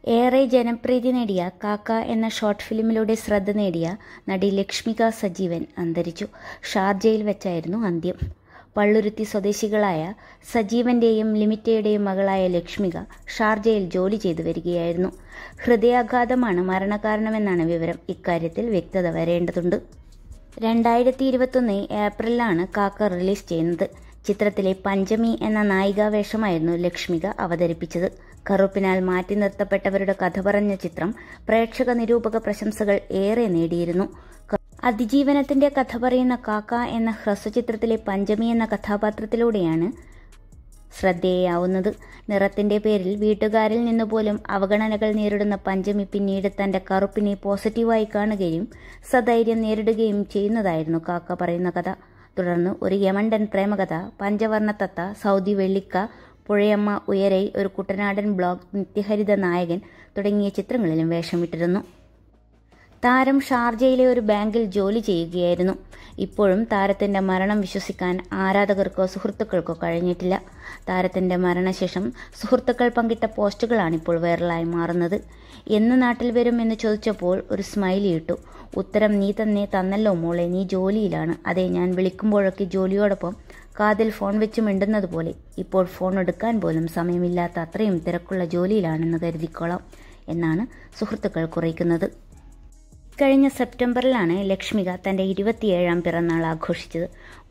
ഏറെ ജനപ്രീതി നേടിയ കാക്ക എന്ന ഷോർട്ട് ഫിലിമിലൂടെ ശ്രദ്ധ നേടിയ നടി ലക്ഷ്മിക സജീവൻ അന്തരിച്ചു ഷാർജയിൽ വെച്ചായിരുന്നു അന്ത്യം പള്ളുരുത്തി സ്വദേശികളായ സജീവന്റെയും ലിമിറ്റയുടെയും മകളായ ലക്ഷ്മിക ഷാർജയിൽ ജോലി ചെയ്തു വരികയായിരുന്നു ഹൃദയാഘാതമാണ് മരണകാരണമെന്നാണ് വിവരം ഇക്കാര്യത്തിൽ വ്യക്തത വരേണ്ടതുണ്ട് രണ്ടായിരത്തി ഇരുപത്തൊന്ന് ഏപ്രിലാണ് കാക്ക റിലീസ് ചെയ്യുന്നത് ചിത്രത്തിലെ പഞ്ചമി എന്ന നായികാവേഷമായിരുന്നു ലക്ഷ്മിക അവതരിപ്പിച്ചത് കറുപ്പിനാൽ മാറ്റി നിർത്തപ്പെട്ടവരുടെ കഥ പറഞ്ഞ ചിത്രം പ്രേക്ഷക നിരൂപക പ്രശംസകൾ ഏറെ നേടിയിരുന്നു അതിജീവനത്തിന്റെ കഥ പറയുന്ന കാക്ക എന്ന ഹ്രസ്വചിത്രത്തിലെ പഞ്ചമി എന്ന കഥാപാത്രത്തിലൂടെയാണ് ശ്രദ്ധേയാവുന്നത് നിറത്തിന്റെ പേരിൽ വീട്ടുകാരിൽ നിന്ന് പോലും അവഗണനകൾ നേരിടുന്ന പഞ്ചമി പിന്നീട് തന്റെ കറുപ്പിനെ പോസിറ്റീവായി കാണുകയും സധൈര്യം നേരിടുകയും ചെയ്യുന്നതായിരുന്നു കാക്ക പറയുന്ന കഥ തുടർന്ന് ഒരു യമണ്ടൻ പ്രേമകഥ പഞ്ചവർണ്ണ തത്ത സൗദി വെള്ളിക്ക പുഴയമ്മ ഉയരൈ ഒരു കുട്ടനാടൻ ബ്ലോഗ് നിത്യഹരിത നായകൻ തുടങ്ങിയ ചിത്രങ്ങളിലും വേഷമിട്ടിരുന്നു താരം ഷാർജയിലെ ഒരു ബാങ്കിൽ ജോലി ചെയ്യുകയായിരുന്നു ഇപ്പോഴും താരത്തിന്റെ മരണം വിശ്വസിക്കാൻ ആരാധകർക്കോ സുഹൃത്തുക്കൾക്കോ കഴിഞ്ഞിട്ടില്ല താരത്തിന്റെ മരണശേഷം സുഹൃത്തുക്കൾ പങ്കിട്ട പോസ്റ്റുകളാണ് ഇപ്പോൾ വൈറലായി മാറുന്നത് എന്ന് നാട്ടിൽ വരും എന്ന് ചോദിച്ചപ്പോൾ ഒരു സ്മൈലി ഇട്ടു ഉത്തരം നീ തന്നെ തന്നല്ലോ മോളെ നീ ജോലിയിലാണ് അതെ ഞാൻ വിളിക്കുമ്പോഴൊക്കെ ജോലിയോടൊപ്പം കാതിൽ ഫോൺ വെച്ച് മിണ്ടുന്നത് പോലെ ഇപ്പോൾ ഫോൺ എടുക്കാൻ പോലും സമയമില്ലാത്ത അത്രയും തിരക്കുള്ള ജോലിയിലാണെന്ന് കരുതിക്കോളാം എന്നാണ് സുഹൃത്തുക്കൾ കുറിക്കുന്നത് കഴിഞ്ഞ സെപ്റ്റംബറിലാണ് ലക്ഷ്മിക തന്റെ ഇരുപത്തിയേഴാം പിറന്നാൾ ആഘോഷിച്ചത്